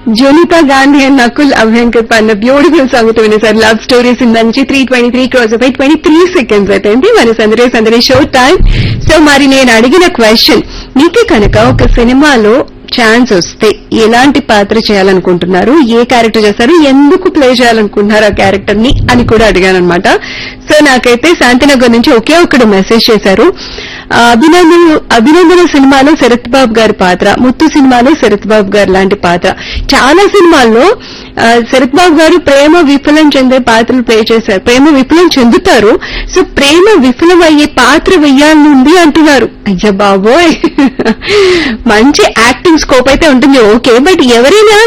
Jonita Gandhi and Nakul Abhyankar పన్న beautiful song తో వినేసారు లవ్ స్టోరీస్ ఇందా నుంచి three twenty three cross by twenty three seconds అయితే మన సందరే సందరే షో టైం సో మరి నేను అడిగిన క్వశ్చన్ మీకు కనుక ఒక సినిమాలో ఛాన్స్ వస్తే ఎలాంటి పాత్ర చేయాలనుకుంటున్నారు ఏ క్యారెక్టర్ చేస్తారు ఎందుకు ప్లే చేయాలనుకుంటున్నారు ఆ క్యారెక్టర్ ని అని కూడా అడిగాను అనమాట సో నాకైతే శాంతినగర్ నుంచి ఒకే ఒక్కడు మెసేజ్ చేశారు ఆ, అభినందన అభినందన సినిమాలో శరత్ బాబు గారి పాత్ర ముత్తు సినిమాలో శరత్ బాబు గారు లాంటి పాత్ర చాలా సినిమాల్లో ఆ, శరత్ బాబు గారు ప్రేమ విఫలం చెందే పాత్రలు ప్లే చేశారు ప్రేమ విఫలం చెందుతారు సో ప్రేమ విఫలం అయ్యే పాత్ర వెయ్యాలనుంది అంటున్నారు అయ్యా బాబోయ్ మంచి యాక్టింగ్ స్కోప్ అయితే ఉంటుంది ఓకే బట్ ఎవరైనా